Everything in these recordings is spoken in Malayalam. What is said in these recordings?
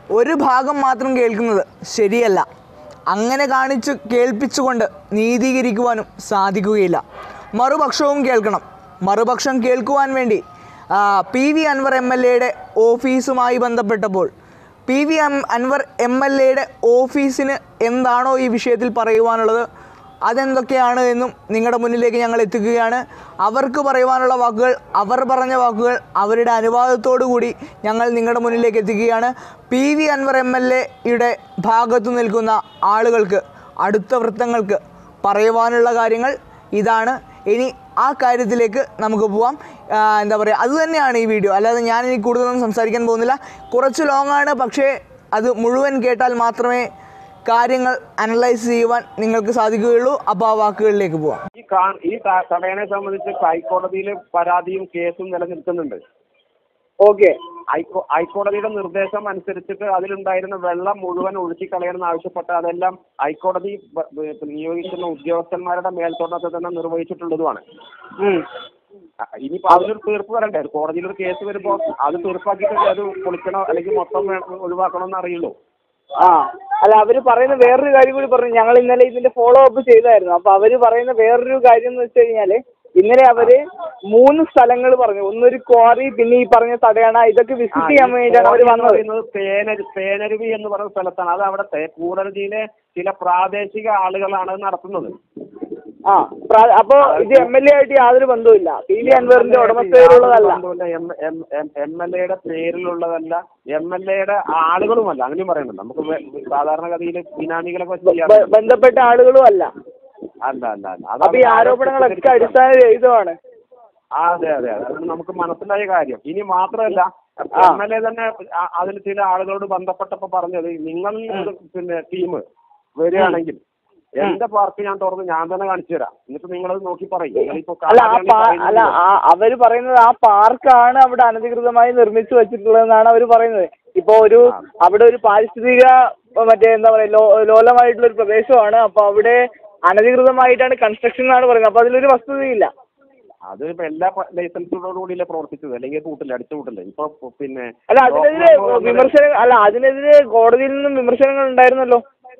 ഒരു ഭാഗം മാത്രം കേൾക്കുന്നത് ശരിയല്ല അങ്ങനെ കാണിച്ചു കേൾപ്പിച്ചുകൊണ്ട് നീതീകരിക്കുവാനും സാധിക്കുകയില്ല മറുപക്ഷവും കേൾക്കണം മറുപക്ഷം കേൾക്കുവാൻ വേണ്ടി ആ, P V Anvar M L എയുടെ ഓഫീസുമായി ബന്ധപ്പെട്ടപ്പോൾ P V M Anvar M L എയുടെ ഓഫീസിന് എന്താണോ ഈ വിഷയത്തിൽ പറയുവാനുള്ളത് അതെന്തൊക്കെയാണ് എന്നും നിങ്ങളുടെ മുന്നിലേക്ക് ഞങ്ങൾ എത്തിക്കുകയാണ് അവർക്ക് പറയുവാനുള്ള വാക്കുകൾ അവർ പറഞ്ഞ വാക്കുകൾ അവരുടെ അനുവാദത്തോടു കൂടി ഞങ്ങൾ നിങ്ങളുടെ മുന്നിലേക്ക് എത്തിക്കുകയാണ് P V Anvar M L എയുടെ ഭാഗത്തു നിൽക്കുന്ന ആളുകൾക്ക് അടുത്ത വൃത്തങ്ങൾക്ക് പറയുവാനുള്ള കാര്യങ്ങൾ ഇതാണ് ഇനി ആ കാര്യത്തിലേക്ക് നമുക്ക് പോവാം ആ, എന്താ പറയുക അത് തന്നെയാണ് ഈ വീഡിയോ അല്ലാതെ ഞാൻ ഇനി കൂടുതലൊന്നും സംസാരിക്കാൻ പോകുന്നില്ല കുറച്ച് ലോങ് ആണ് പക്ഷേ അത് മുഴുവൻ കേട്ടാൽ മാത്രമേ കാര്യങ്ങൾ അനലൈസ് ചെയ്യുവാൻ നിങ്ങൾക്ക് സാധിക്കുകയുള്ളൂ അപ്പോൾ ആ വാക്കുകളിലേക്ക് പോവാം ഈ കാ- ഈ ത- തടയണെ സംബന്ധിച്ച് ഹൈക്കോടതിയിൽ പരാതിയും കേസും നിലനിൽക്കുന്നുണ്ട് ഓക്കെ ഹൈക്കോ ഹൈക്കോടതിയുടെ നിർദ്ദേശം അനുസരിച്ചിട്ട് അതിലുണ്ടായിരുന്ന വെള്ളം മുഴുവൻ ഒഴുക്കിക്കളയണമെന്ന് ആവശ്യപ്പെട്ട് അതെല്ലാം ഹൈക്കോടതി ബ- ബ- നിയോഗിക്കുന്ന ഉദ്യോഗസ്ഥന്മാരുടെ മേൽത്തോട്ടത്തിൽ തന്നെ നിർവഹിച്ചിട്ടുള്ളതുമാണ് അ- ഇനിയിപ്പോ അതിലൊരു തീർപ്പ് വരണ്ടേ കോടതിയിൽ ഒരു കേസ് വരുമ്പോ അത് തീർപ്പാക്കിയിട്ട് അത് പൊളിക്കണോ അല്ലെങ്കിൽ മൊത്തം വേണം- ഒഴിവാക്കണമെന്ന് അറിയുള്ളൂ ആ അല്ല അവര് പറയുന്ന വേറൊരു കാര്യം കൂടി പറഞ്ഞു ഞങ്ങൾ ഇന്നലെ ഇതിന്റെ ഫോളോ അപ്പ് ചെയ്തായിരുന്നു അപ്പൊ അവര് പറയുന്ന വേറൊരു കാര്യം എന്ന് വെച്ച് കഴിഞ്ഞാല് ഇന്നലെ അവര് മൂന്ന് സ്ഥലങ്ങൾ പറഞ്ഞു ഒന്നൊരു ക്വാറി പിന്നെ ഈ പറഞ്ഞ തടയണ ഇതൊക്കെ ആ, വിസിറ്റ് ഈ ചെയ്യാൻ വേണ്ടിയിട്ടാണ് അവർ കോടതി എന്ന് വന്നത് പറയുന്നത് തേനരു തേനരുവി എന്ന് പറയുന്ന സ്ഥലത്താണ് അത് അവിടുത്തെ കൂടരജിയിലെ ചില പ്രാദേശിക ആളുകളാണ് അത് നടത്തുന്നത് ആ പ്രാ- അപ്പൊ ഇത് എം എൽ എ ആയിട്ട് യാതൊരു ബന്ധവുമില്ല പി വി അൻവറിന്റെ ഉടമസ്ഥയിലുള്ളതല്ല എം എൽ എയുടെ പേരിലുള്ളതല്ല എം എൽ എയുടെ ആളുകളുമല്ല അങ്ങനെയും പറയുന്നുണ്ട് നമുക്ക് വേ- സാധാരണഗതിയിൽ ബിനാമികളെ പറ്റി ബ- ചെയ്യാറുണ്ട്. ബന്ധപ്പെട്ട ആളുകളും അല്ല അല്ല അല്ല അല്ല അത് അപ്പൊ ഈ ആരോപണങ്ങളൊക്കെ അടിസ്ഥാന രഹിതമാണ് ആ, അതെ അതെ അതാണ് നമുക്ക് മനസ്സിലായ കാര്യം ഇനി മാത്രമല്ല എം എൽ എ തന്നെ ആ- അതിൽ ചില ആളുകളോട് ബന്ധപ്പെട്ടപ്പോ പറഞ്ഞത് നിങ്ങൾ ഒരു പിന്നെ ടീം വരികയാണെങ്കിൽ എന്റെ പാർക്ക് ഞാൻ തുറന്ന് ഞാൻ തന്നെ കാണിച്ചു തരാം എന്നിട്ട് നിങ്ങളത് നോക്കി പറയും നിങ്ങളിപ്പോ അല്ല ആ കാലാവധി പാ അല്ല പറയുന്നത് ആ അവര് പറയുന്നത് ആ പാർക്കാണ് അവിടെ അനധികൃതമായി നിർമ്മിച്ചു വെച്ചിട്ടുള്ളതെന്നാണ് അവര് പറയുന്നത് ഇപ്പൊ ഒരു അവിടെ ഒരു പാരിസ്ഥിതിക ഇപ്പൊ മറ്റേ എന്താ പറയാ ലോ ലോലമായിട്ടുള്ള ഒരു പ്രദേശമാണ് അപ്പൊ അവിടെ അനധികൃതമായിട്ടാണ് കൺസ്ട്രക്ഷൻ എന്നാണ് പറയുന്നത് അപ്പൊ അതിലൊരു വസ്തുതയില്ല അത് ഇപ്പൊ എല്ലാ ലൈസൻസോടു കൂടിയല്ലേ പ്രവർത്തിച്ചത് അല്ലെങ്കിൽ കൂട്ടില്ല അടിച്ചു കൂട്ടില്ല ഇപ്പൊ പ് പിന്നെ അല്ല അതിനെതിരെ വിമർശനം അല്ല അതിനെതിരെ കോടതിയിൽ നിന്നും വിമർശനങ്ങൾ ഉണ്ടായിരുന്നല്ലോ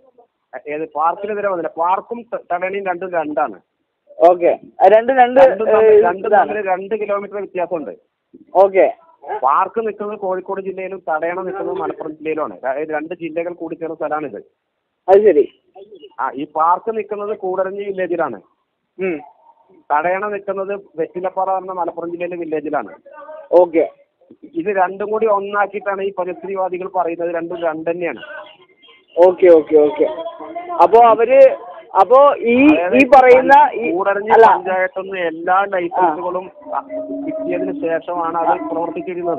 ഏത് പാർക്കിനെതിരെ വന്നില്ല പാർക്കും ത- തടയണയും രണ്ടും രണ്ടാണ് ഓക്കെ രണ്ട് രണ്ട് രണ്ടും തമ്മിൽ- രണ്ടും തമ്മിൽ രണ്ട് കിലോമീറ്റർ വ്യത്യാസമുണ്ട് ഓക്കെ പാർക്ക് നിൽക്കുന്നത് കോഴിക്കോട് ജില്ലയിലും തടയണ നിൽക്കുന്നത് മലപ്പുറം ജില്ലയിലുമാണ് അതായത് രണ്ട് ജില്ലകൾ കൂടി ചേർന്ന സ്ഥലമാണിത് അത് ശരി ആ ഈ പാർക്ക് നിൽക്കുന്നത് കൂടരഞ്ഞി വില്ലേജിലാണ് ഉം തടയണ നിൽക്കുന്നത് വെറ്റിലപ്പാറ എന്ന മലപ്പുറം ജില്ലയിലെ വില്ലേജിലാണ് ഓക്കെ ഇത് രണ്ടും കൂടി ഒന്നാക്കിയിട്ടാണ് ഈ പരിസ്ഥിതിവാദികൾ പറയുന്നത് രണ്ടും രണ്ട് തന്നെയാണ് ഓക്കെ ഓക്കെ ഓക്കെ അപ്പോ അവര് അപ്പോ ഈ അതായത് ഈ പറയുന്ന ഈ കൂടരഞ്ഞി അല്ല പഞ്ചായത്തിൽ നിന്ന് എല്ലാ ലൈസൻസുകളും കിട്ടിയതിന് ശേഷമാണ് അത് പ്രവർത്തിച്ചിരുന്നത്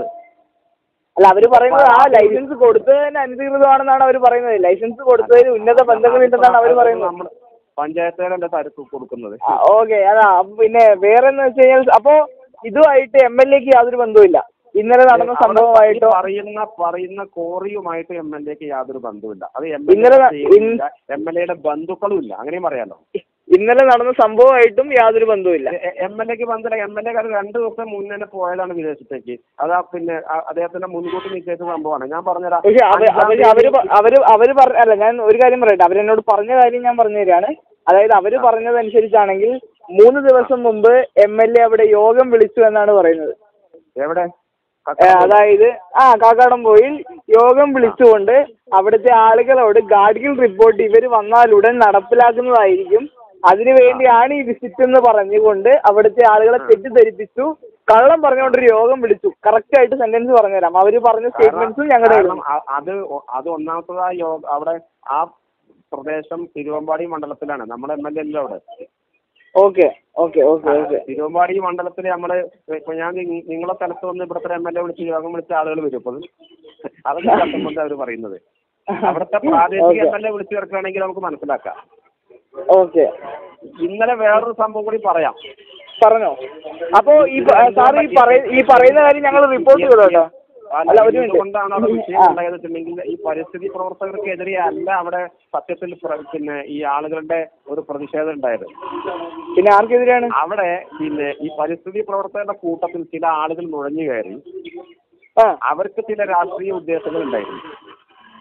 അല്ല അവര് പറയുന്നത് ആ ലൈസൻസ് കൊടുത്തതിന് അനധികൃതമാണെന്നാണ് അവർ പറയുന്നത് ലൈസൻസ് കൊടുത്തതിന് ഉന്നത ബന്ധങ്ങളുണ്ടെന്നാണ് അവർ പറയുന്നത് നമ്മൾ പഞ്ചായത്തുകാരല്ലേ തരത്ത് കൊടുക്കുന്നത് ഓക്കെ അതാ അപ്പൊ പിന്നെ വേറെ എന്ന് വെച്ച് കഴിഞ്ഞാൽ അപ്പോ ഇതുമായിട്ട് എം എൽ എക്ക് യാതൊരു ബന്ധവുമില്ല ഇന്നലെ നടന്ന അവിടെ സംഭവമായിട്ടോ ഈ പറയുന്ന പറയുന്ന കോറിയുമായിട്ട് എം എൽ എക്ക് യാതൊരു ബന്ധവുമില്ല അത് എം ഇന്നലെ ന- എൽ എം എൽ എയുടെ ബന്ധുക്കളും ഇല്ല അങ്ങനെയും പറയാലോ ഇന്നലെ നടന്ന സംഭവമായിട്ടും യാതൊരു ബന്ധവുമില്ല എം എൽ എക്ക് ബന്ധമില്ല എം എൽ എ കാരൻ രണ്ടു ദിവസം മുന്നേ തന്നെ പോയതാണ് വിദേശത്തേക്ക് അതാ പിന്നെ ആ- അദ്ദേഹത്തിന്റെ മുൻകൂട്ടി നിശ്ചയിച്ച സംഭവമാണ് ഞാൻ പറഞ്ഞുതരാം പക്ഷെ അവ- അഞ്ചാം അവര് തീയതി അവര് പ- അവര് അവര് പറഞ്ഞ അല്ല ഞാൻ ഒരു കാര്യം പറയട്ടെ അവരെന്നോട് പറഞ്ഞ കാര്യം ഞാൻ പറഞ്ഞു തരികയാണ് അതായത് അവര് പറഞ്ഞതനുസരിച്ചാണെങ്കിൽ മൂന്ന് ദിവസം മുമ്പ് എം എൽ എ അവിടെ യോഗം വിളിച്ചു എന്നാണ് പറയുന്നത് എവിടെ ഏ, അതായത് ആ കാക്കാടംപോയിൽ യോഗം വിളിച്ചുകൊണ്ട് അവിടുത്തെ ആളുകളോട് ഗാഡ്ഗിൽ റിപ്പോർട്ട് ഇവർ വന്നാലുടൻ നടപ്പിലാക്കുന്നതായിരിക്കും അതിനുവേണ്ടിയാണ് ഈ വിസിറ്റ് എന്ന് പറഞ്ഞുകൊണ്ട് അവിടുത്തെ ആളുകളെ തെറ്റിദ്ധരിപ്പിച്ചു കള്ളം പറഞ്ഞുകൊണ്ടൊരു യോഗം വിളിച്ചു കറക്റ്റ് ആയിട്ട് സെന്റൻസ് പറഞ്ഞുതരാം അവര് പറഞ്ഞ സ്റ്റേറ്റ്മെന്റ്സും ഞങ്ങളുടെ കാരണം അ- അത് ഒ- അത് ഒന്നാമത്തത് ആ യോഗ അവിടെ ആ പ്രദേശം തിരുവമ്പാടി മണ്ഡലത്തിലാണ് നമ്മുടെ എം എൽ എ അല്ല അവിടെ okay okay okay okay Thiruvambady മണ്ഡലത്തിൽ നമ്മള് ഇപ്പൊ ഞാൻ നി- നിങ്ങളെ സ്ഥലത്ത് വന്ന് ഇവിടുത്തെ എം എൽ എ വിളിച്ച് യോഗം വിളിച്ച ആളുകൾ വരും അപ്പോൾ അതൊക്കെ സംബന്ധം അവർ പറയുന്നത് അവിടുത്തെ പ്രാദേശിക എം എൽ എ വിളിച്ചു ചേർക്കുകയാണെങ്കിൽ നമുക്ക് മനസ്സിലാക്കാം ഓക്കെ ഇന്നലെ വേറൊരു സംഭവം കൂടി പറയാം പറഞ്ഞോ അപ്പോ ഈ സാർ ഈ പറയ ഈ പറയുന്ന കാര്യം ഞങ്ങൾ റിപ്പോർട്ട് ചെയ്തു കേട്ടോ അല്ല ഒരു മിനിറ്റ് എന്തുകൊണ്ടാണ് അവിടെ വിഷയം ഉണ്ടായത് വെച്ചിട്ടുണ്ടെങ്കിൽ ഈ പരിസ്ഥിതി പ്രവർത്തകർക്കെതിരെ അല്ല അവിടെ സത്യത്തിൽ പ്ര- പിന്നെ ഈ ആളുകളുടെ ഒരു പ്രതിഷേധം ഉണ്ടായത് പിന്നെ ആർക്കെതിരെയാണ് അവിടെ പിന്നെ ഈ പരിസ്ഥിതി പ്രവർത്തകരുടെ കൂട്ടത്തിൽ ചില ആളുകൾ നുഴഞ്ഞു കയറി ആ അവർക്ക് ചില രാഷ്ട്രീയ ഉദ്ദേശങ്ങൾ ഉണ്ടായിരുന്നു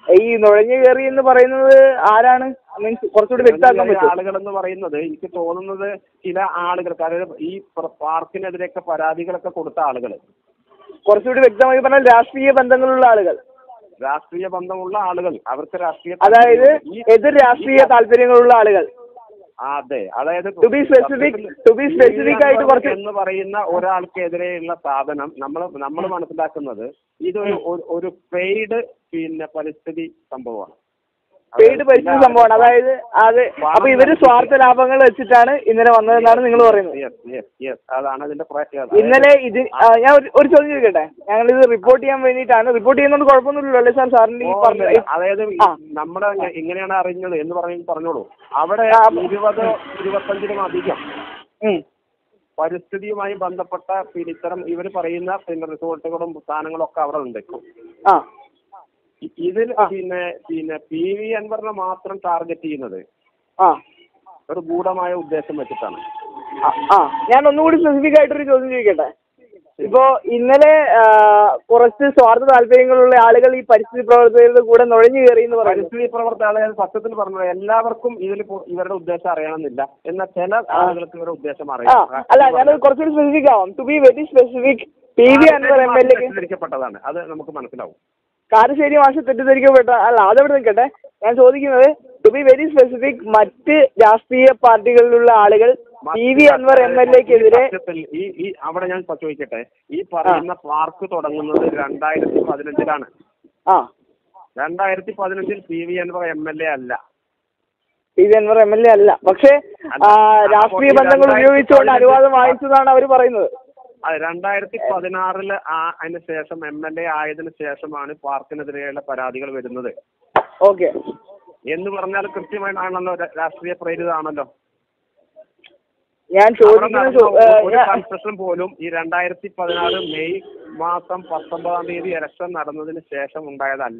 ഈ നുഴഞ്ഞു കയറി എന്ന് പറയുന്നത് ആരാണ് മീൻസ് കുറച്ചുകൂടി വ്യക്തമാക്കാൻ പറ്റും ആളുകൾ എന്ന് പറയുന്നത് എനിക്ക് തോന്നുന്നത് ചില ആളുകൾ അതായത് ഈ പ്ര- പാർക്കിനെതിരെയൊക്കെ പരാതികളൊക്കെ കൊടുത്ത ആളുകൾ കുറച്ചുകൂടി വ്യക്തമായി പറഞ്ഞാൽ രാഷ്ട്രീയ ബന്ധങ്ങളുള്ള ആളുകൾ രാഷ്ട്രീയ ബന്ധമുള്ള ആളുകൾ അവർക്ക് രാഷ്ട്രീയ അതായത് ഈ- എതിർ രാഷ്ട്രീയ താല്പര്യങ്ങളുള്ള ആളുകൾ അതെ അതായത് To be specific- to be specific ആയിട്ട് കുറച്ച് എന്ന് പറയുന്ന ഒരാൾക്കെതിരെയുള്ള സാധനം നമ്മൾ നമ്മൾ മനസ്സിലാക്കുന്നത് ഇതൊരു ഒരു- ഒരു പെയ്ഡ് പിന്നെ പരിസ്ഥിതി സംഭവമാണ് പെയ്ഡ് പരിസ്ഥിതി സംഭവമാണ് അതായത് അത് അപ്പൊ ഇവര് സ്വാർത്ഥ ലാഭങ്ങൾ വെച്ചിട്ടാണ് ഇന്നലെ വന്നതെന്നാണ് നിങ്ങൾ പറയുന്നത് യെസ് യെസ് യെസ് അതാണ് അതിന്റെ പ്രയ- ഇന്നലെ ഇത് ആ, ഞാൻ ഒരു- ഒരു ചോദ്യം ചോദിക്കട്ടെ ഞങ്ങൾ ഇത് റിപ്പോർട്ട് ചെയ്യാൻ വേണ്ടിയിട്ടാണ് റിപ്പോർട്ട് ചെയ്യുന്നതുകൊണ്ട് കുഴപ്പമൊന്നുമില്ലല്ലോ അല്ലേ സാർ സാറിന്റെ ഈ പറഞ്ഞ ഈ- അതായത് ആ. നമ്മുടെ ഇങ്ങനെയാണ് അറിഞ്ഞത് എന്ന് പറഞ്ഞു പറഞ്ഞോളൂ അവിടെ ആ. ഇരുപത് ഇരുപത്തഞ്ചിലും അധികം ഉം. പരിസ്ഥിതിയുമായി ബന്ധപ്പെട്ട പിന്നെ ഇത്തരം ഇവർ പറയുന്ന പിന്നെ റിസോർട്ടുകളും സ്ഥാനങ്ങളും ഒക്കെ അവിടെ ഉണ്ട് ആ ഇ- ഇതിൽ പിന്നെ പിന്നെ പി വി അൻവറിനെ മാത്രം ടാർഗറ്റ് ചെയ്യുന്നത് ആ ഒരു ഗൂഢമായ ഉദ്ദേശം വെച്ചിട്ടാണ് ആ, ആ ഞാൻ ഒന്നുകൂടി സ്പെസിഫിക് ആയിട്ടൊരു ചോദ്യം ചോദിക്കട്ടെ ഇപ്പോ ഇന്നലെ ആ, കുറച്ച് സ്വാർത്ഥ താല്പര്യങ്ങളുള്ള ആളുകൾ ഈ പരിസ്ഥിതി പ്രവർത്തകരുടെ കൂടെ നുഴഞ്ഞു കയറി എന്ന് പറയുന്നു പരിസ്ഥിതി പ്രവർത്തക അതായത് സത്യത്തിൽ പറഞ്ഞത് എല്ലാവർക്കും ഇതിൽ ഇപ്പോ ഇവരുടെ ഉദ്ദേശം അറിയണമെന്നില്ല എന്നാൽ ചില ആളുകൾക്ക് ഇവരുടെ ഉദ്ദേശം ആ അറിയാം അല്ല ഞാനത് കുറച്ചുകൂടി സ്പെസിഫിക് ആവാം to be very specific P V Anvar M L എക്ക് തെറ്റിദ്ധരിക്കപ്പെട്ടതാണ് അത് നമുക്ക് മനസ്സിലാവും കാരശ്ശേരി മാഷ് തെറ്റിദ്ധരിക്കപ്പെട്ട അല്ല അതവിടെ നിൽക്കട്ടെ ഞാൻ ചോദിക്കുന്നത് ടു ബി വെരി സ്പെസിഫിക് മറ്റ് രാഷ്ട്രീയ പാർട്ടികളിലുള്ള ആളുകൾ P V Anvar M L എക്കെതിരെ ഈ സത്യത്തിൽ ഈ ഈ അവിടെ ഞാൻ പ- ചോദിക്കട്ടെ ഈ പറയുന്ന പാർക്ക് തുടങ്ങുന്നത് രണ്ടായിരത്തി പതിനഞ്ചിലാണ് ആ രണ്ടായിരത്തി പതിനഞ്ചിൽ P V Anvar M L A അല്ല P V Anvar M L A അല്ല പക്ഷേ ആ, രാഷ്ട്രീയ ബന്ധങ്ങൾ ഉപയോഗിച്ചുകൊണ്ട് അനുവാദം വാങ്ങിച്ചതാണ് അവർ പറയുന്നത് അത് രണ്ടായിരത്തി പതിനാറില് ആ അതിന് ശേഷം എം എൽ എ ആയതിനു ശേഷമാണ് പാർക്കിനെതിരെയുള്ള പരാതികൾ വരുന്നത് ഓക്കെ എന്ന് പറഞ്ഞാൽ കൃത്യമായിട്ടാണല്ലോ ര- രാഷ്ട്രീയ പ്രേരിതമാണല്ലോ ഞാൻ അവിടെ ചോദിക്കുന്ന നടന്ന ചോ- ഏ, ഒരു ഞാൻ- കൺസ്ട്രക്ഷൻ പോലും ഈ രണ്ടായിരത്തി പതിനാറ് മെയ് മാസം പത്തൊമ്പതാം തീയതി ഇലക്ഷൻ നടന്നതിന് ശേഷം ഉണ്ടായതല്ല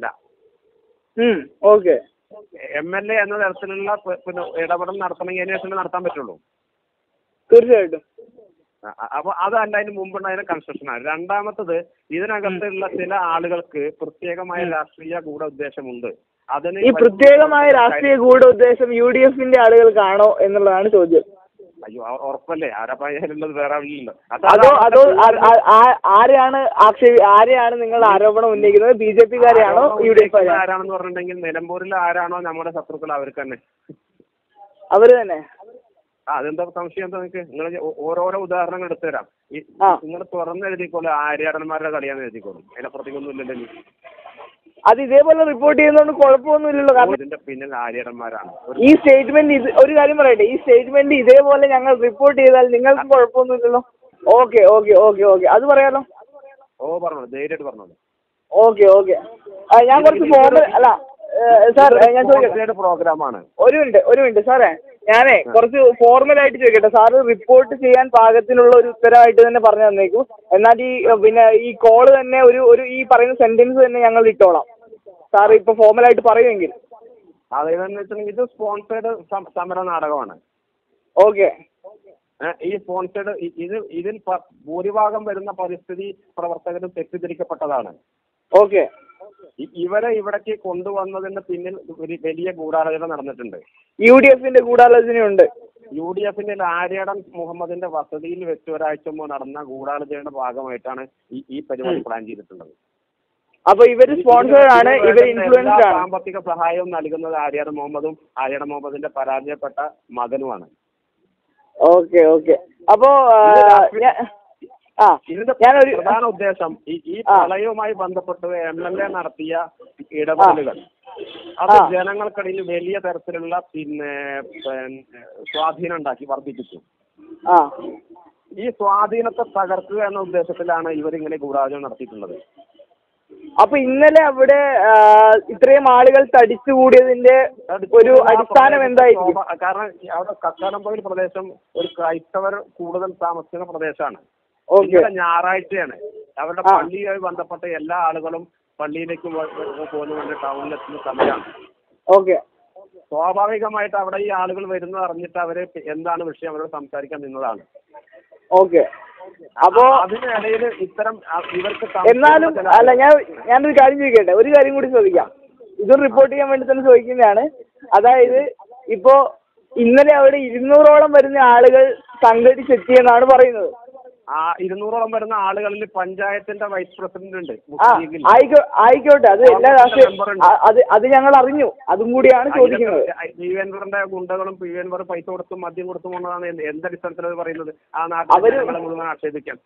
ഉം, ഓക്കെ എം എൽ എ എന്ന തരത്തിലുള്ള പ- പിന്നെ ഇടപെടൽ നടത്തണമെങ്കിൽ അതിന് ശേഷം നടത്താൻ പറ്റുള്ളൂ തീർച്ചയായിട്ടും അ- അ- അപ്പൊ അതല്ല അതിന് മുമ്പുണ്ടായ കൺസ്ട്രക്ഷനാണ് രണ്ടാമത്തത് ഇതിനകത്തുള്ള ചില ആളുകൾക്ക് പ്രത്യേകമായ രാഷ്ട്രീയ ഗൂഢ ഉദ്ദേശമുണ്ട് അതിന് ഈ പ്രത്യേകമായ രാഷ്ട്രീയ ഗൂഢ ഉദ്ദേശം യു ഡി എഫിന്റെ ആളുകൾക്കാണോ എന്നുള്ളതാണ് ചോദ്യം അയ്യോ ആ- ഉറപ്പല്ലേ ആരാപ്പായാലുള്ളത് വേറെ ആളില്ലല്ലോ അത് അതോ അതാണ് അതോ ആ- ആ- ആ- ആരെയാണ് ആക്ഷേപി ആരെയാണ് നിങ്ങൾ ആരോപണം ഉന്നയിക്കുന്നത് ബി ജെ പിക്കാരെയാണോ ആരോപണം യു ഡി എഫ് ഉന്നയിക്കുന്നത് ആരാണെന്ന് പറഞ്ഞിട്ടുണ്ടെങ്കിൽ നിലമ്പൂരിൽ ആരാണോ നമ്മുടെ ശത്രുക്കൾ അവർക്ക് തന്നെ അവര് തന്നെ ആ അതെന്താ സംശയം എന്താ നിങ്ങൾക്ക് നിങ്ങൾ ഓരോരോ ഉദാഹരണങ്ങൾ എടുത്തു തരാം ഈ ആ. നിങ്ങൾ തുറന്ന് എഴുതിക്കോളൂ ആര്യാടന്മാരുടെ കളിയാന്ന് എഴുതിക്കോളൂ അതിനപ്പുറത്തേക്കൊന്നും ഇല്ലല്ലോ ഇനി. അത് ഇതേപോലെ റിപ്പോർട്ട് ചെയ്യുന്നതുകൊണ്ട് കുഴപ്പമൊന്നുമില്ലല്ലോ കാരണം ഇതിന്റെ പിന്നിൽ ആര്യാടന്മാരാണ് ഒരു ഈ സ്റ്റേറ്റ്മെന്റ് ഇത് ഒരു കാര്യം പറയട്ടെ ഈ സ്റ്റേറ്റ്മെന്റ് ഇതേപോലെ ഞങ്ങൾ റിപ്പോർട്ട് ചെയ്താൽ നിങ്ങൾക്ക് കുഴപ്പമൊന്നുമില്ലല്ലോ ഓക്കെ ഓക്കെ ഓക്കെ ഓക്കെ അത് പറയാലോ ഓ പറഞ്ഞോളൂ ധൈര്യമായിട്ട് പറഞ്ഞോളൂ ഓക്കെ ഓക്കെ ഞാൻ കുറച്ച് ഫോം അല്ല സാർ ഞാൻ ചോദിക്കട്ടെ പ്രോഗ്രാമാണ് ഒരു മിനിറ്റ് ഒരു മിനിറ്റ് സാറേ ഞാനേ കുറച്ച് ഫോർമൽ ആയിട്ട് ചോദിക്കട്ടെ സാറ് റിപ്പോർട്ട് ചെയ്യാൻ പാകത്തിനുള്ള ഒരു ഉത്തരവായിട്ട് തന്നെ പറഞ്ഞു തന്നേക്കും എന്നാൽ ഈ ഏഹ്, പിന്നെ ഈ കോള് തന്നെ ഒരു ഒരു ഈ പറയുന്ന സെന്റൻസ് തന്നെ ഞങ്ങൾ ഇട്ടോളാം സാർ ഇപ്പൊ ഫോർമൽ ആയിട്ട് പറയുമെങ്കിൽ അതെന്ന് വെച്ചിട്ടുണ്ടെങ്കിൽ ഇത് സ്പോൺസേഡ് സമര നാടകമാണ് ഓക്കെ ഏ, ഈ സ്പോൺസേഡ് ഇത് ഇതിൽ പ- ഭൂരിഭാഗം വരുന്ന പരിസ്ഥിതി പ്രവർത്തകരും തെറ്റിദ്ധരിക്കപ്പെട്ടതാണ് ഓക്കെ ഇ- ഇവരെ ഇവിടേക്ക് കൊണ്ടുവന്നതിന് പിന്നിൽ ഒരു വലിയ ഗൂഢാലോചന നടന്നിട്ടുണ്ട് യു ഡി എഫിന്റെ ഗൂഢാലോചനയുണ്ട് യു ഡി എഫിന്റെ ആര്യാടൻ മുഹമ്മദിന്റെ വസതിയിൽ വെച്ച് ഒരാഴ്ച മുമ്പ് നടന്ന ഗൂഢാലോചനയുടെ ഭാഗമായിട്ടാണ് ഈ ഈ പരിപാടി പ്ലാൻ ചെയ്തിട്ടുള്ളത് അപ്പൊ ഇവര് സ്പോൺസേഡ് ആണ് ഇതിന് ഇവർ വേണ്ട ഇൻഫ്ലുവൻസ്ഡ് എല്ലാ ആണ് സാമ്പത്തിക സഹായവും നൽകുന്നത് ആര്യാടൻ മുഹമ്മദും ആര്യാടൻ മുഹമ്മദിന്റെ പരാജയപ്പെട്ട മകനുമാണ് ഓക്കെ ഓക്കെ അപ്പോ ആ, ഞാൻ- ആ ഇതിന്റെ ഞാനൊരു പ്രധാന ഉദ്ദേശം ഈ ഈ ആ. പ്രളയവുമായി ബന്ധപ്പെട്ട് എം എൽ എ നടത്തിയ ഇടപെടലുകൾ അത് ആ. ജനങ്ങൾക്കിടയിൽ വലിയ തരത്തിലുള്ള പിന്നെ പിന്നെ സ്വാധീനം ഉണ്ടാക്കി വർദ്ധിപ്പിച്ചു ആ ഈ സ്വാധീനത്തെ തകർക്കുക എന്ന ഉദ്ദേശത്തിലാണ് ഇവരിങ്ങനെ ഗൂഢാലോചന നടത്തിയിട്ടുള്ളത് അപ്പൊ ഇന്നലെ അവിടെ ആ, ഇത്രയും ആളുകൾ തടിച്ചുകൂടിയതിന്റെ ഒരു ആ അടിസ്ഥാനം പ്രദേശത്തെ എന്തായിരിക്കും ശോഭ- കാരണം ഈ അവിടെ കക്കാടംപൊയിൽ പ്രദേശം ഒരു ക്രൈസ്തവർ കൂടുതൽ താമസിക്കുന്ന പ്രദേശമാണ് ഓക്കെ ഇന്നലെ ഞായറാഴ്ചയാണ് അവരുടെ ആ. പള്ളിയുമായി ബന്ധപ്പെട്ട എല്ലാ ആളുകളും പള്ളിയിലേക്ക് പോ- പോ- പോകുന്ന ടൗണിലെത്തുന്ന സമയമാണ് ഓക്കെ സ്വാഭാവികമായിട്ട് അവിടെ ഈ ആളുകൾ വരുന്നത് അറിഞ്ഞിട്ട് അവര് എന്താണ് വിഷയം അവരോട് സംസാരിക്കാൻ നിന്നതാണ് ഓക്കെ അപ്പോ അതിനിടയിൽ ഇത്തരം അ- ഇവർക്ക് സംശയം എന്നാലും ചില- അല്ല ഞാൻ ഞാനൊരു കാര്യം ചോദിക്കട്ടെ ഒരു കാര്യം കൂടി ചോദിക്കാം ഇതും റിപ്പോർട്ട് ചെയ്യാൻ വേണ്ടി തന്നെ ചോദിക്കുന്നതാണ് അതായത് ഇപ്പോ ഇന്നലെ അവിടെ ഇരുന്നൂറോളം വരുന്ന ആളുകൾ സംഘടിച്ചെത്തിയെന്നാണ് പറയുന്നത് ആ ഇരുന്നൂറോളം വരുന്ന ആളുകളിൽ പഞ്ചായത്തിന്റെ വൈസ് പ്രസിഡന്റ് ഉണ്ട് ആ മുസ്ലിം ലീഗിൽ. ആയിക്കോ ആയിക്കോട്ടെ അത് എല്ലാ രാഷ്ട്രീയ മെമ്പർ ഉണ്ട്. ആ, അത് അത് ഞങ്ങൾ അറിഞ്ഞു അതും കൂടിയാണ് ചോദിക്കുന്നത് പി വി എൻവറിന്റെ ഗുണ്ടകളും പി വി എൻവർ പൈസ കൊടുത്തും മദ്യം കൊടുത്തും എന്നതാണ് എന്ത് എന്തടിസ്ഥാനത്തിൽ അത് പറയുന്നത് ആ നാട്ടിലെ അവര് ജനങ്ങളെ മുഴുവൻ ആക്ഷേപിക്കാൻ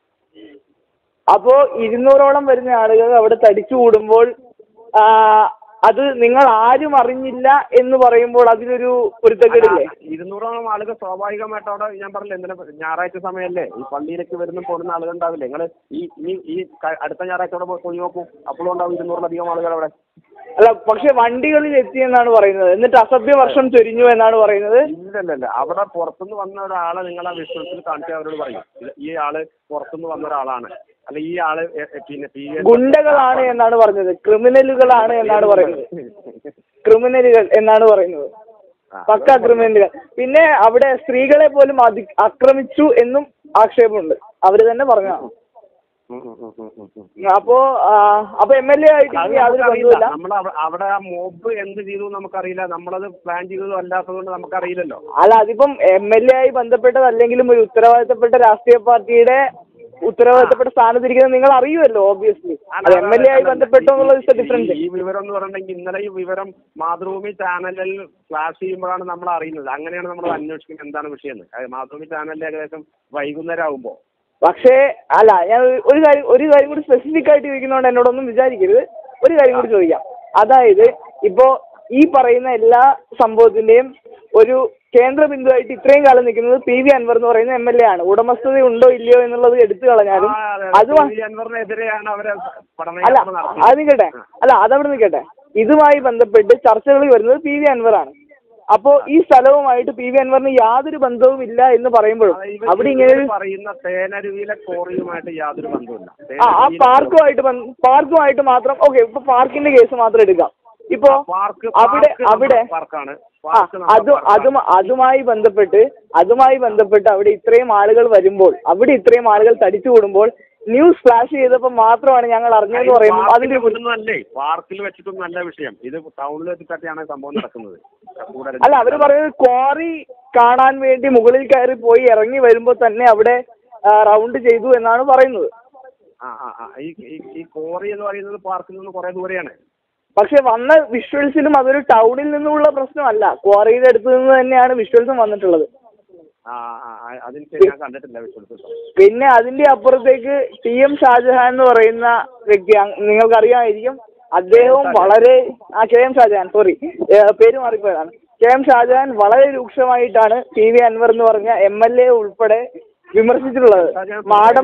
അപ്പോ ഇരുന്നൂറോളം വരുന്ന ആളുകൾ അവിടെ തടിച്ചു കൂടുമ്പോൾ ആ, അത് നിങ്ങൾ ആരും അറിഞ്ഞില്ല എന്ന് പറയുമ്പോൾ അതിലൊരു പൊരുത്തക്കേടില്ലേ അല്ല, ഇരുന്നൂറോളം ആളുകൾ സ്വാഭാവികമായിട്ട് അവിടെ ഞാൻ പറഞ്ഞില്ല എന്തിനാ ഞായറാഴ്ച സമയമല്ലേ ഈ പള്ളിയിലേക്ക് വരുന്ന പോകുന്ന ആളുകൾ ഉണ്ടാവില്ലേ നിങ്ങൾ ഈ ഈ ഈ ക- അടുത്ത ഞായറാഴ്ച അവിടെ പോയി പോയി നോക്കൂ അപ്പോഴും ഉണ്ടാവും ഇരുന്നൂറിലധികം ആളുകൾ അവിടെ അല്ല പക്ഷെ വണ്ടികളിൽ എത്തിയെന്നാണ് പറയുന്നത് എന്നിട്ട് അസഭ്യ വർഷം ചൊരിഞ്ഞു എന്നാണ് പറയുന്നത് ഇല്ലല്ലല്ല അവിടെ പുറത്തുനിന്ന് വന്ന ഒരാളെ നിങ്ങൾ ആ വിശ്വസത്തിൽ കാണിച്ചാൽ അവരോട് പറയും ഇത് ഈ ആള് പുറത്തുനിന്ന് വന്ന ഒരാളാണ് അല്ല ഈ ആള് എ- എ- പിന്നെ പി എൻ ഗുണ്ടകളാണ് എന്നാണ് പറഞ്ഞത് ക്രിമിനലുകളാണ് എന്നാണ് പറയുന്നത് ക്രിമിനലുകൾ എന്നാണ് പറയുന്നത് പക്ക ക്രിമിനലുകൾ പിന്നെ അവിടെ സ്ത്രീകളെ പോലും അതി ആക്രമിച്ചു എന്നും ആക്ഷേപമുണ്ട് അവര് തന്നെ പറഞ്ഞതാണ് ഉം, ഉം, ഉം, ഉം, ഉം. അപ്പോ ആ, അപ്പൊ എം എൽ എ ആയിട്ട് അത് ഇനി യാതൊരു നമുക്കറിയില്ല ബന്ധവുമില്ല നമ്മൾ അവിടെ ആ മോബ് എന്ത് ചെയ്തു നമുക്കറിയില്ല നമ്മളത് പ്ലാൻ ചെയ്തതും അല്ലാത്തത് കൊണ്ട് നമുക്കറിയില്ലല്ലോ അല്ല അതിപ്പം എം എൽ എ ആയി ബന്ധപ്പെട്ടതല്ലെങ്കിലും ഒരു ഉത്തരവാദിത്തപ്പെട്ട രാഷ്ട്രീയ പാർട്ടിയുടെ ഉത്തരവാദിത്തപ്പെട്ട സ്ഥാനത്തിരിക്കുന്നത് നിങ്ങൾ അറിയുമല്ലോ ഓബിയസ്ലി അത് എം എൽ എ ആയി ബന്ധപ്പെട്ടോ എന്നുള്ളത് ഡിഫറൻസ് ഈ വിവരം എന്ന് പറഞ്ഞിട്ടുണ്ടെങ്കിൽ ഇന്നലെ ഈ വിവരം മാതൃഭൂമി ചാനലിൽ ഫ്ലാഷ് ചെയ്യുമ്പോഴാണ് നമ്മൾ അറിയുന്നത് അങ്ങനെയാണ് നമ്മൾ അന്വേഷിക്കുന്നത് എന്താണ് വിഷയം എന്ന് അത് മാതൃഭൂമി ചാനലിൽ ഏകദേശം വൈകുന്നേരം ആകുമ്പോൾ പക്ഷേ അല്ല ഞാൻ ഒരു- ഒരു കാര്യം ഒരു കാര്യം കൂടി സ്പെസിഫിക് ആയിട്ട് ചോദിക്കുന്നതുകൊണ്ട് എന്നോടൊന്നും വിചാരിക്കരുത് ഒരു കാര്യം കൂടി ചോദിക്കാം അതായത് ഇപ്പോ ഈ പറയുന്ന എല്ലാ സംഭവത്തിന്റെയും ഒരു കേന്ദ്ര ബിന്ദുവായിട്ട് ഇത്രയും കാലം നിൽക്കുന്നത് പി വി അൻവർ എന്ന് പറയുന്ന എം എൽ എ ആണ് ഉടമസ്ഥത ഉണ്ടോ ഇല്ലയോ എന്നുള്ളത് എടുത്തു കളഞ്ഞാലും അത് വ- അൻവറിനെതിരെയാണ് അവരെ അല്ല പഠനയാത്ര അത് നടത്തിയത് നിൽക്കട്ടെ അല്ല അതവിടെ നിൽക്കട്ടെ ഇതുമായി ബന്ധപ്പെട്ട് ചർച്ചകൾ വരുന്നത് പി വി അൻവറാണ് അപ്പോ ഈ സ്ഥലവുമായിട്ട് പി വി അൻവറിന് യാതൊരു ബന്ധവും ഇല്ല എന്ന് പറയുമ്പോഴും അത് ഇവർ- അവിടെ ഇങ്ങനെ ഒരു ഇവർ പറയുന്ന തേനരുവിയിലെ കോറിയുമായിട്ട് യാതൊരു ബന്ധവുമില്ല ആ ആ തേനരുവിയിലെ പാർക്കുമായിട്ട് ബന്ധ- പാർക്കുമായിട്ട് മാത്രം ഓക്കെ ഇപ്പൊ പാർക്കിന്റെ കേസ് മാത്രം എടുക്കാം ഇപ്പോ പാർക്ക് അവിടെ പാർക്ക് നമ്മുടെ അവിടെ പാർക്കാണ് ആ പാർക്ക് നമ്മുടെ അത് അതും പാർക്കാണ്. അതുമായി ബന്ധപ്പെട്ട് അതുമായി ബന്ധപ്പെട്ട് അവിടെ ഇത്രയും ആളുകൾ വരുമ്പോൾ അവിടെ ഇത്രയും ആളുകൾ തടിച്ചു കൂടുമ്പോൾ ന്യൂസ് ഫ്ലാഷ് ചെയ്തപ്പോൾ മാത്രമാണ് ഞങ്ങൾ അറിഞ്ഞതെന്ന് പറയുമ്പോൾ പാർക്കിൽ അതിന്റെ ഒരു വെച്ചിട്ടൊന്നുമല്ലേ പാർക്കിൽ വെച്ചിട്ടും നല്ല വിഷയം ഇത് ടൗണിൽ വെച്ചിട്ടൊക്കെയാണ് സംഭവം നടക്കുന്നത് കൂടുതൽ അല്ല അവര് പറയുന്നത് ക്വാറി കാണാൻ വേണ്ടി മുകളിൽ കയറി പോയി ഇറങ്ങി വരുമ്പോൾ തന്നെ അവിടെ റൗണ്ട് ചെയ്തു എന്നാണ് പറയുന്നത് ആ ആ ആ ഈ ഈ- ഈ കോറി എന്ന് പറയുന്നത് പാർക്കിൽ നിന്ന് കുറെ ദൂരെയാണ് പക്ഷെ വന്ന വിഷ്വൽസിലും അതൊരു ടൗണിൽ നിന്നുള്ള പ്രശ്നമല്ല ക്വാറിയുടെ അടുത്ത് നിന്ന് തന്നെയാണ് വിഷ്വൽസും വന്നിട്ടുള്ളത് ആ ആ ആ, അതെനിക്ക് ഞാൻ കണ്ടിട്ടില്ല വിശ്വസിച്ചോ പിന്നെ അതിന്റെ അപ്പുറത്തേക്ക് ടി എം ഷാജഹാൻ എന്ന് പറയുന്ന വ്യക്തി അങ് നിങ്ങൾക്കറിയാമായിരിക്കും അദ്ദേഹവും വളരെ ആ കെ എം ഷാജഹാൻ സോറി പേര് മാറിപ്പോയതാണ് കെ എം ഷാജഹാൻ വളരെ രൂക്ഷമായിട്ടാണ് പി വി അൻവർ എന്ന് പറഞ്ഞ എം എൽ എ ഉൾപ്പെടെ വിമർശിച്ചിട്ടുള്ളത് മാടം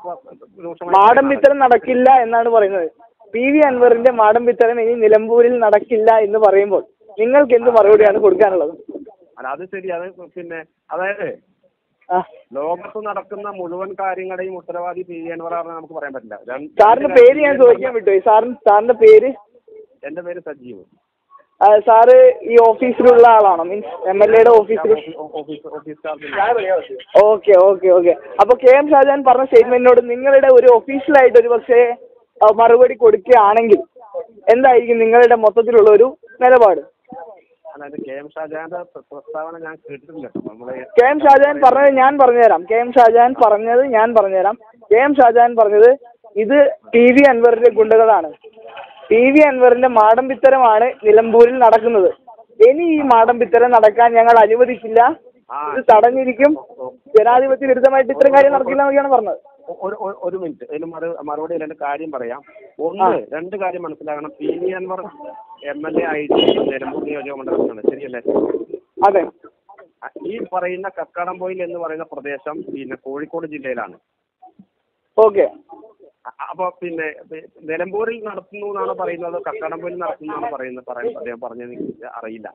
മാടം വിത്തരം നടക്കില്ല എന്നാണ് പറയുന്നത് പി വി അൻവറിന്റെ മാടം വിത്തരം ഇനി നിലമ്പൂരിൽ നടക്കില്ല എന്ന് പറയുമ്പോൾ നിങ്ങൾക്ക് എന്ത് മറുപടിയാണ് കൊടുക്കാനുള്ളത് അല്ല അത് ശരി അത് പിന്നെ അതായത് ആ ലോകത്ത് നടക്കുന്ന മുഴുവൻ കാര്യങ്ങളുടെയും ഉത്തരവാദി പി വി അൻവറാണെന്ന് നമുക്ക് പറയാൻ പറ്റില്ല രണ്ട് സാറിന്റെ പേര് ഞാൻ ചോദിക്കാൻ വിട്ടുപോയി സാറിന് സാറിന്റെ പേര് എന്റെ പേര് സജീവ് ആ, സാറ് ഈ ഓഫീസിലുള്ള ആളാണോ മീൻസ് എം എൽ എയുടെ ഓഫീസിൽ office office staff okay okay okay അപ്പൊ കെ എം ഷാജാൻ പറഞ്ഞ സ്റ്റേറ്റ്മെന്റിനോട് നിങ്ങളുടെ ഒരു ഒഫീഷ്യലായിട്ട് ഒരു പക്ഷേ ആ, മറുപടി കൊടുക്കുകയാണെങ്കിൽ എന്തായിരിക്കും നിങ്ങളുടെ മൊത്തത്തിലുള്ള ഒരു നിലപാട് അതായത് കെ എം ഷാജഹാന്റെ പ്ര- പ്രസ്താവന ഞാൻ കേട്ടിട്ടില്ല കേട്ടോ. നമ്മള് കെ എം ഷാജഹാൻ പറഞ്ഞത് ഞാൻ പറഞ്ഞുതരാം കെ എം ഷാജഹാൻ പറഞ്ഞത് ഞാൻ പറഞ്ഞുതരാം കെ എം ഷാജഹാൻ പറഞ്ഞത് ഇത് ടി വി അൻവറിന്റെ ഗുണ്ടകളാണ് ടി വി അൻവറിന്റെ മാടം പിത്തരമാണ് നിലമ്പൂരിൽ നടക്കുന്നത് ഇനി ഈ മാടം പിത്തരം നടക്കാൻ ഞങ്ങൾ അനുവദിക്കില്ല ഇത് തടഞ്ഞിരിക്കും ജനാധിപത്യ വിരുദ്ധമായിട്ട് ഇത്തരം കാര്യം നടക്കില്ല എന്നൊക്കെയാണ് പറഞ്ഞത് ഒ- ഒരു ഒരു- ഒരു മിനിറ്റ് ഇതിന് മറു മറുപടി അതിന്റെ കാര്യം പറയാം ഒന്ന് രണ്ട് കാര്യം മനസ്സിലാക്കണം P V Anvar M L A ആയിട്ട് നിലമ്പൂർ നിയോജക മണ്ഡലത്തിലാണ് ശരിയല്ലേ അതെ അ- ഈ പറയുന്ന കക്കാടംപൊയിൽ എന്ന് പറയുന്ന പ്രദേശം പിന്നെ കോഴിക്കോട് ജില്ലയിലാണ് ഓക്കെ അ- അപ്പൊ പിന്നെ പി- നിലമ്പൂരിൽ നടത്തുന്നു എന്നാണ് പറയുന്നത് കക്കാടംപൊയിൽ നടത്തുന്നു എന്നാണ് പറയുന്നത് പറയാൻ അദ്ദേഹം പറഞ്ഞത് എനിക്ക് അറിയില്ല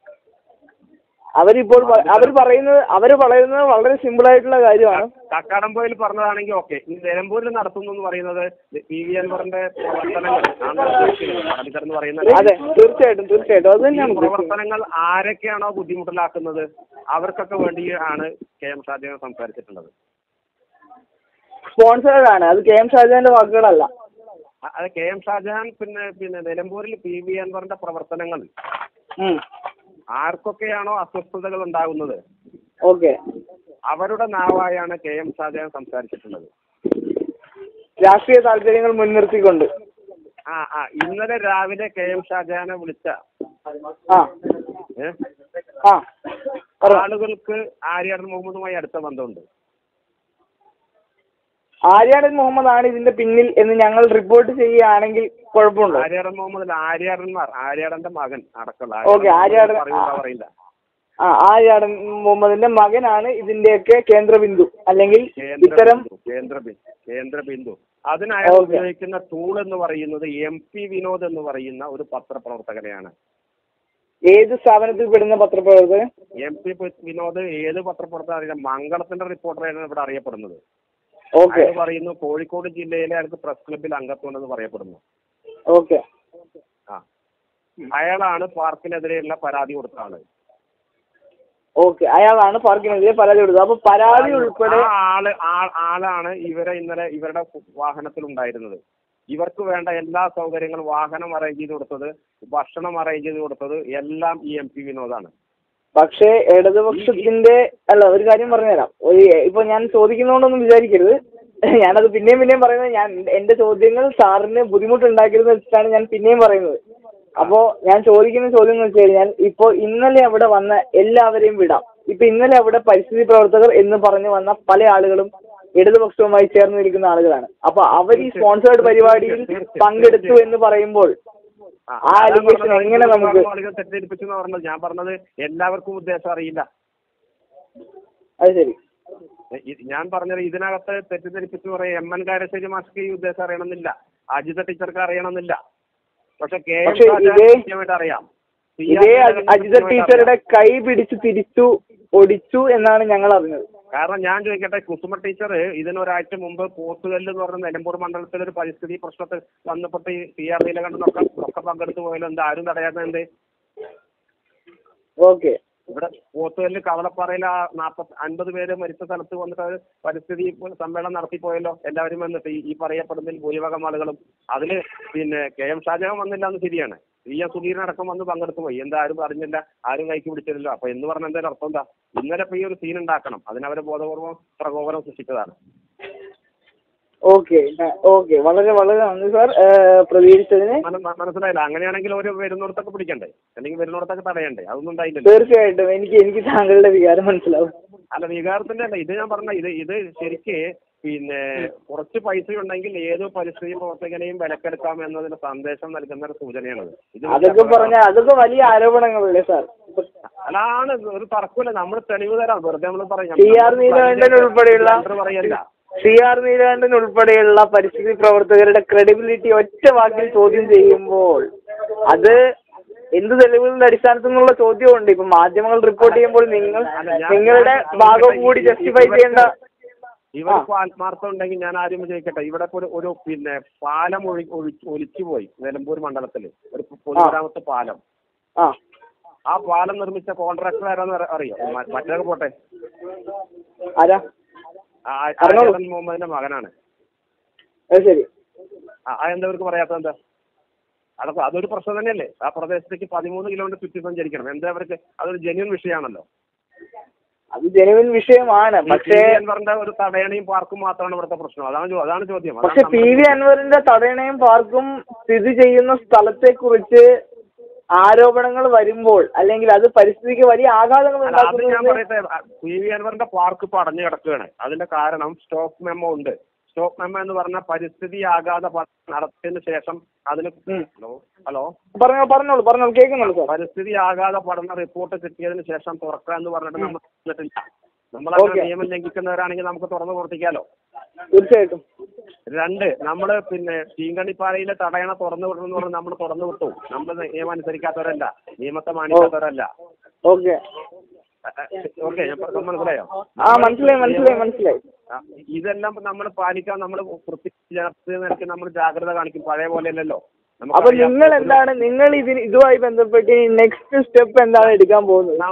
അവരിപ്പോൾ പ- അവര് പറയുന്നത് അവര് പറയുന്നത് വളരെ സിമ്പിൾ ആയിട്ടുള്ള കാര്യമാണ് കക്കാടംപൊയിൽ പറഞ്ഞതാണെങ്കിൽ ഓക്കെ ഈ നിലമ്പൂരിൽ നടത്തുന്നു എന്ന് പറയുന്നത് പി വി അൻവറിന്റെ പ്രവർത്തനങ്ങൾ ആണ് ഉദ്ദേശിക്കുന്നത്. പടനിക്കർ എന്ന് പറയുന്നത് അതെ തീർച്ചയായിട്ടും തീർച്ചയായിട്ടും അത് ഈ തന്നെയാണ് ഉദ്ദേശിക്കുന്നത്. പ്രവർത്തനങ്ങൾ ആരൊക്കെയാണോ ബുദ്ധിമുട്ടിലാക്കുന്നത് അവർക്കൊക്കെ വേണ്ടി ആണ് കെ എം ഷാജഹാൻ സംസാരിച്ചിട്ടുള്ളത് സ്പോൺസേഡ് ആണ് അത് കെ എം ഷാജാന്റെ വാക്കുകളല്ല അ- അത് കെ എം ഷാജഹാൻ പിന്നെ പിന്നെ നിലമ്പൂരിൽ പി വി അൻവറിന്റെ പ്രവർത്തനങ്ങൾ ഉം. ആർക്കൊക്കെയാണോ അസ്വസ്ഥതകൾ ഉണ്ടാകുന്നത് ഓക്കെ അവരുടെ നാവായാണ് കെ എം ഷാജഹാൻ സംസാരിച്ചിട്ടുള്ളത് രാഷ്ട്രീയ താല്പര്യങ്ങൾ മുൻനിർത്തിക്കൊണ്ട് ആ ആ ഇന്നലെ രാവിലെ കെ എം ഷാജഹാനെ വിളിച്ച ആ ഏ, ആ പറ ആളുകൾക്ക് ആര്യാടൻ മുഹമ്മദുമായി അടുത്ത ബന്ധമുണ്ട് ആര്യാടൻ മുഹമ്മദ് ആണ് ഇതിന്റെ പിന്നിൽ എന്ന് ഞങ്ങൾ റിപ്പോർട്ട് ചെയ്യുകയാണെങ്കിൽ കുഴപ്പമുണ്ടോ ആര്യാടൻ മുഹമ്മദ് ആര്യാടന്മാർ ആര്യാടന്റെ മകൻ അടക്കമുള്ള ഓക്കേ, ആര്യാടൻ- പറയൂല ആ. പറയില്ല ആ ആര്യാടൻ മുഹമ്മദിന്റെ മകനാണ് ഇതിന്റെയൊക്കെ കേന്ദ്രബിന്ദു അല്ലെങ്കിൽ കേന്ദ്ര ഇത്തരം ബിന്ദു കേന്ദ്ര ബിന്ദു കേന്ദ്ര ബിന്ദു അതിന് അയാൾ ഓക്കേ. ഉപയോഗിക്കുന്ന ടൂൾ എന്ന് പറയുന്നത് എം പി വിനോദ് എന്ന് പറയുന്ന ഒരു പത്രപ്രവർത്തകനെയാണ് ഏത് സ്ഥാപനത്തിൽ പെടുന്ന പത്രപ്രവർത്തകൻ എം പി വിനോദ് ഏത് പത്രപ്രവർത്തകൻ അറിയില്ല മംഗളത്തിന്റെ റിപ്പോർട്ടറാണ് ഇവിടെ അറിയപ്പെടുന്നത് ഓക്കെ അയാൾ പറയുന്നു കോഴിക്കോട് ജില്ലയിലെ അയാൾക്ക് പ്രസ് ക്ലബിൽ അംഗത്വമെന്ന് പറയപ്പെടുന്നു ഓക്കെ ആ അയാളാണ് പാർക്കിനെതിരെയുള്ള പരാതി കൊടുത്ത ആള് ഓക്കെ അയാളാണ് പാർക്കിനെതിരെ പരാതി കൊടുത്തത് അപ്പൊ പരാതി ഉൾപ്പെടെ ആ ആള് ആ- ആളാണ് ഇവരെ ഇന്നലെ ഇവരുടെ വാഹനത്തിൽ ഉണ്ടായിരുന്നത് ഇവർക്ക് വേണ്ട എല്ലാ സൗകര്യങ്ങളും വാഹനം അറേഞ്ച് ചെയ്ത് കൊടുത്തത് ഭക്ഷണം അറേഞ്ച് ചെയ്ത് കൊടുത്തത് എല്ലാം ഈ എം പി വിനോദാണ് പക്ഷേ ഇടതുപക്ഷത്തിന്റെ അല്ല ഒരു കാര്യം പറഞ്ഞുതരാം ഒരു ഇപ്പൊ ഞാൻ ചോദിക്കുന്നതുകൊണ്ടൊന്നും വിചാരിക്കരുത് ഞാനത് പിന്നെയും പിന്നെയും പറയുന്നത് ഞാൻ എന്റെ ചോദ്യങ്ങൾ സാറിന് ബുദ്ധിമുട്ടുണ്ടാക്കരുതെന്ന് വെച്ചിട്ടാണ് ഞാൻ പിന്നെയും പറയുന്നത് അപ്പോ ഞാൻ ചോദിക്കുന്ന ചോദ്യം എന്ന് വെച്ച് കഴിഞ്ഞാൽ ഇപ്പൊ ഇന്നലെ അവിടെ വന്ന എല്ലാവരെയും വിടാം ഇപ്പൊ ഇന്നലെ അവിടെ പരിസ്ഥിതി പ്രവർത്തകർ എന്ന് പറഞ്ഞു വന്ന പല ആളുകളും ഇടതുപക്ഷവുമായി ചേർന്ന് നിൽക്കുന്ന ആളുകളാണ് അപ്പൊ അവർ ഈ സ്പോൺസേർഡ് പരിപാടിയിൽ പങ്കെടുത്തു എന്ന് പറയുമ്പോൾ ആ, ആ അതാ allegation പറഞ്ഞത് എങ്ങനെ ഒരുപാട് നമുക്ക് ആളുകൾ തെറ്റിദ്ധരിപ്പിച്ചു എന്ന് പറഞ്ഞത് ഞാൻ പറഞ്ഞത് എല്ലാവർക്കും ഉദ്ദേശം അറിയില്ല അത് ശരി എ- ഇ- ഞാൻ പറഞ്ഞത് ഇതിനകത്ത് തെറ്റിദ്ധരിപ്പിച്ചു പറയാം എം എൻ കാരശ്ശേരി മാസ്ക്ക് ഈ ഉദ്ദേശം അറിയണമെന്നില്ല അജിത ടീച്ചർക്ക് അറിയണമെന്നില്ല പക്ഷെ കെ എം പക്ഷേ ഷാജഹാൻ ഇതേ- കൃത്യമായിട്ട് അറിയാം സി ആർ ഇതേ ജയചന്ദ്രന് അജിത കൃത്യമായിട്ട് ടീച്ചറുടെ അറിയാം. കൈ പിടിച്ച് തിരിച്ചു ഒടിച്ചു എന്നാണ് ഞങ്ങൾ അറിഞ്ഞത് കാരണം ഞാൻ ചോദിക്കട്ടെ കുസുമ ടീച്ചർ ഇതിനൊരാഴ്ച മുമ്പ് പോത്തുകല്ല് എന്ന് പറഞ്ഞ നിലമ്പൂർ മണ്ഡലത്തിൽ ഒരു പരിസ്ഥിതി പ്രശ്നത്തിൽ വന്നപ്പെട്ട് സി ആർ നീലകണ്ഠനൊക്കെ ഒക്കെ പങ്കെടുത്തു പോയാലും എന്താ ആരും തടയാത്ത എന്ത് ഓക്കെ ഇവിടെ പോത്തുകല്ല് കവളപ്പാറയിൽ ആ നാപ്പത്തി അൻപത് പേര് മരിച്ച സ്ഥലത്ത് വന്നിട്ട് അവർ പരിസ്ഥിതി സമ്മേളനം നടത്തിപ്പോയല്ലോ എല്ലാവരും വന്നിട്ട് ഈ- ഈ പറയപ്പെടുന്നതിൽ ഭൂരിഭാഗം ആളുകളും അതില് പിന്നെ കെ എം ഷാജഹാൻ വന്നില്ല എന്ന് ശരിയാണ് വി എം സുധീരനടക്കം വന്ന് പങ്കെടുത്തു പോയി എന്താ ആരും അറിഞ്ഞില്ല ആരും കൈക്ക് പിടിച്ചില്ലല്ലോ അപ്പൊ എന്ന് പറഞ്ഞ എന്തായാലും അർത്ഥം എന്താ ഇന്നലെ ഇപ്പൊ ഈ ഒരു സീൻ ഉണ്ടാക്കണം അതിനവരെ ബോധപൂർവ്വം പ്രകോപനം സൃഷ്ടിച്ചതാണ് ഓക്കെ ഓക്കെ വളരെ വളരെ നന്ദി സാർ പ്രതികരിച്ചതിന് മന- മ- മനസ്സിലായില്ല അങ്ങനെയാണെങ്കിൽ ഒരു വരുന്നിടത്തൊക്കെ പിടിക്കണ്ടേ അല്ലെങ്കിൽ വരുന്നിടത്തൊക്കെ തടയണ്ടേ അതൊന്നും ഉണ്ടായില്ലല്ലോ തീർച്ചയായിട്ടും എനിക്ക് എനിക്ക് താങ്കളുടെ വികാരം മനസ്സിലാവും അല്ല വികാരത്തിന്റെ അല്ല ഇത് ഞാൻ പറഞ്ഞ ഇത് ഇത് ശരിക്ക് പിന്നെ കുറച്ച് പൈസ ഉണ്ടെങ്കിൽ ഏത് പരിസ്ഥിതി പ്രവർത്തകനെയും വിലക്കെടുക്കാം എന്നതിന് സന്ദേശം നൽകുന്ന ഒരു സൂചനയാണത് ഇത് അതൊക്കെ പറഞ്ഞ അതൊക്കെ വലിയ ആരോപണങ്ങളല്ലേ സാർ ഇപ്പൊ അതാണ് ഒരു തർക്കമില്ല നമ്മൾ തെളിവ് തരാം വെറുതെ നമ്മൾ പറയാം ടി ആർ നീലകണ്ഠൻ ഉൾപ്പെടെയുള്ള പറയല്ല സി ആർ നീലകണ്ഠൻ ഉൾപ്പെടെയുള്ള പരിസ്ഥിതി പ്രവർത്തകരുടെ ക്രെഡിബിലിറ്റി ഒറ്റ വാക്കിൽ ചോദ്യം ചെയ്യുമ്പോൾ അത് എന്ത് തെളിവുകളുടെ അടിസ്ഥാനത്തിൽ നിന്നുള്ള ചോദ്യമുണ്ട് ഇപ്പൊ മാധ്യമങ്ങൾ റിപ്പോർട്ട് ചെയ്യുമ്പോൾ നിങ്ങൾ അല്ല, ഞാൻ- നിങ്ങളുടെ ഞാൻ- ഭാഗവും കൂടി ജസ്റ്റിഫൈ ചെയ്യേണ്ട ഇവർക്ക് ആത്മാർത്ഥം ഉണ്ടെങ്കിൽ ഞാൻ ആദ്യം ചോദിക്കട്ടെ ഇവിടെ ഇപ്പൊ ഒരു ഒരു പിന്നെ പാലം ഒഴി ഒഴി- ഒലിച്ചു പോയി നിലമ്പൂർ മണ്ഡലത്തില് ഒരു പൊതുമരാമത്ത് പാലം ആ ആ പാലം നിർമ്മിച്ച കോൺട്രാക്ടർ ആരാന്ന് അറി- അറിയോ മ- മറ്റേതൊക്കെ പോട്ടെ ആരാ ആ- ആ- പറഞ്ഞോളൂ. ആര്യാടൻ മുഹമ്മദിന്റെ മകനാണ് അത് ശരി ആ ആ എന്താ ഇവർക്ക് പറയാത്തത് എന്താ അതൊക്കെ അതൊരു പ്രശ്നം തന്നെയല്ലേ ആ പ്രദേശത്തേക്ക് പതിമൂന്ന് കിലോമീറ്റർ ചുറ്റി സഞ്ചരിക്കണം എന്താ അവർക്ക് അതൊരു ജെന്യൂൻ വിഷയമാണല്ലോ അത് ജനുവിൻ വിഷയമാണ് പക്ഷേ പി. വി. അൻവറിന്റെ ഒരു തടയണയും പാർക്കും മാത്രമാണ് ഇവിടുത്തെ പ്രശ്നം അതാണ് ചോ- അതാണ് ചോദ്യം അതാണ് പക്ഷെ പി വി അൻവറിന്റെ തടയണയും പാർക്കും സ്ഥിതി ചെയ്യുന്ന സ്ഥലത്തെ കുറിച്ച് ആരോപണങ്ങൾ വരുമ്പോൾ അല്ലെങ്കിൽ അത് പരിസ്ഥിതിക്ക് വലിയ ആഘാതങ്ങൾ അല്ല, അത് ഞാൻ ഉണ്ടാക്കുന്നു പറയട്ടെ അ, പി വി അൻവറിന്റെ പാർക്ക് ഇപ്പൊ അടഞ്ഞു കിടക്കുകയാണ് അതിന്റെ കാരണം സ്റ്റോക്ക് മെമ്മോ ഉണ്ട് സ്റ്റോക്ക് മെമ്മോ എന്ന് പറഞ്ഞാൽ പരിസ്ഥിതി ആഘാത പഠനം നടത്തിയതിന് ശേഷം അതിന് ഉം. ഹലോ ഹലോ പറഞ്ഞോ പറഞ്ഞോളൂ പറഞ്ഞോളൂ കേൾക്കുന്നുണ്ട് സാർ പരിസ്ഥിതി ആഘാത പഠന റിപ്പോർട്ട് കിട്ടിയതിന് ശേഷം തുറക്കുക എന്ന് പറഞ്ഞിട്ട് നമ്മൾ വന്നിട്ടില്ല നമ്മൾ അങ്ങനെ ഓക്കേ. നിയമം ലംഘിക്കുന്നവരാണെങ്കിൽ നമുക്ക് തുറന്നു പ്രവർത്തിക്കാലോ തീർച്ചയായിട്ടും രണ്ട് നമ്മള് പിന്നെ ചീങ്കണിപ്പാറയിലെ തടയണ തുറന്നു വിടണമെന്ന് പറഞ്ഞ് നമ്മൾ തുറന്നു വിട്ടു നമ്മൾ നിയമം അനുസരിക്കാത്തവരല്ല നിയമത്തെ മാനിക്കാത്തവരല്ല ഓക്കെ ഓക്കെ ഞാൻ പറഞ്ഞത് മനസ്സിലായോ ആ മനസ്സിലായി മനസ്സിലായി മനസ്സിലായി ആ, ഇതെല്ലാം നമ്മൾ പാലിക്കാൻ നമ്മൾ ജനപ്രതി നിരക്ക് നമ്മൾ ജാഗ്രത കാണിക്കും പഴയ പോലെയല്ലല്ലോ അപ്പൊ നമുക്കറിയാം, നിങ്ങൾ എന്താണ് നിങ്ങൾ ഇതിന് ഇതുമായി ബന്ധപ്പെട്ട് നെക്സ്റ്റ് സ്റ്റെപ്പ് എന്താണ് എടുക്കാൻ പോകുന്നത് നം-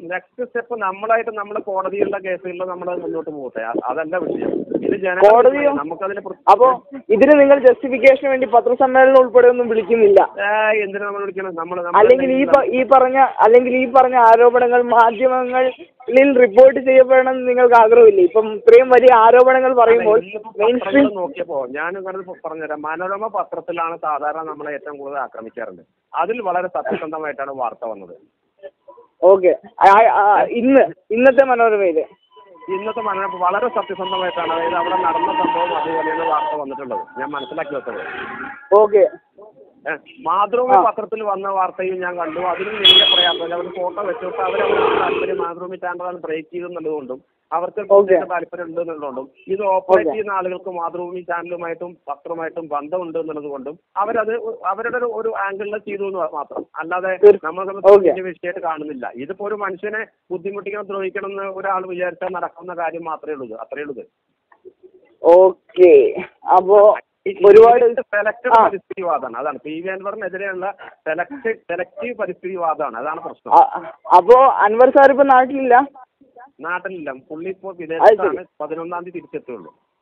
നെക്സ്റ്റ് സ്റ്റെപ്പ് നമ്മളായിട്ട് നമ്മൾ കോടതിയുള്ള കേസുകളിൽ നമ്മൾ മുന്നോട്ട് പോകട്ടെ അ- അതല്ല വിഷയം ഇത് കോടതിയോ? ജനങ്ങൾ നമുക്കതിനെ പ്ര- അപ്പോ ഇതിന് നിങ്ങൾ ജസ്റ്റിഫിക്കേഷന് വേണ്ടി പത്രസമ്മേളനം ഉൾപ്പെടെ ഒന്നും വിളിക്കുന്നില്ല ഏയ് എന്തിനാ നമ്മൾ വിളിക്കണം നമ്മൾ അല്ലെങ്കിൽ ഈ പ- ഈ പറഞ്ഞ അല്ലെങ്കിൽ ഈ പറഞ്ഞ ആരോപണങ്ങൾ മാധ്യമങ്ങളിൽ റിപ്പോർട്ട് ചെയ്യപ്പെടണം എന്ന് നിങ്ങൾക്ക് ആഗ്രഹമില്ലേ ഇപ്പം ഇത്രയും വലിയ ആരോപണങ്ങൾ പറയുമ്പോൾ മെയിൻ സ്ട്രീം നോക്കിയപ്പോ ഞാൻ ഇങ്ങനെ പറഞ്ഞുതരാം മനോരമ പത്രത്തിലാണ് സാധാരണ നമ്മളെ ഏറ്റവും കൂടുതൽ ആക്രമിക്കാറുണ്ട് അതിൽ വളരെ സത്യസന്ധമായിട്ടാണ് വാർത്ത വന്നത് ഓക്കെ ഇന്ന് ഇന്നത്തെ മനോരമയില് ഇന്നത്തെ മനോരമ വളരെ സത്യസന്ധമായിട്ടാണ് അതായത് അവിടെ നടന്ന സംഭവം അതുപോലെയാണ് വാർത്ത വന്നിട്ടുള്ളത് ഞാൻ മനസ്സിലാക്കി വെച്ചത് ഓക്കെ ഏഹ് മാതൃഭൂമി പത്രത്തിൽ വന്ന വാർത്തയും ഞാൻ കണ്ടു അതിലും വലിയ പ്രയാസമില്ല അവർ ഫോട്ടോ വെച്ചിട്ട് അവരവർക്ക് താല്പര്യം മാതൃഭൂമി ചാനലാണ് ബ്രേക്ക് ചെയ്തെന്നുള്ളതുകൊണ്ടും അവർക്ക് പ്രത്യേക താല്പര്യം ഉണ്ട് എന്നുള്ളതുകൊണ്ടും ഇത് ഓപ്പറേറ്റ് ചെയ്യുന്ന ആളുകൾക്ക് മാതൃഭൂമി ചാനലുമായിട്ടും പത്രമായിട്ടും ബന്ധമുണ്ട് എന്നുള്ളത് കൊണ്ടും അവരത് ഒ- അവരുടെ ഒരു- ഒരു ആംഗിളിൽ ചെയ്തു എന്ന് മാത്രം അല്ലാതെ നമ്മൾ Okay. വലിയ വിഷയമായിട്ട് കാണുന്നില്ല ഇതിപ്പോ ഒരു മനുഷ്യനെ ബുദ്ധിമുട്ടിക്കണം ദ്രോഹിക്കണം എന്ന് ഒരാൾ വിചാരിച്ചാൽ നടക്കുന്ന കാര്യം മാത്രമേ ഉള്ളൂ ഇത്. അത്രയേ ഉള്ളൂ ഇത്. ഓക്കെ അപ്പോ ഒരുപാട് സെലക്ടഡ് ആ. പരിസ്ഥിതിവാദമാണ് അതാണ് പി വി അൻവറിനെതിരെയുള്ള സെലക്ടഡ് സെലക്റ്റീവ് പരിസ്ഥിതിവാദമാണ് അതാണ് പ്രശ്നം അ- അപ്പോ അൻവർ സാർ ഇപ്പൊ നാട്ടിലില്ല നാട്ടിലില്ല പുള്ളി ഇപ്പോ വിദേശത്താണ് പതിനൊന്നാം തീയതി തിരിച്ചെത്തുള്ളൂ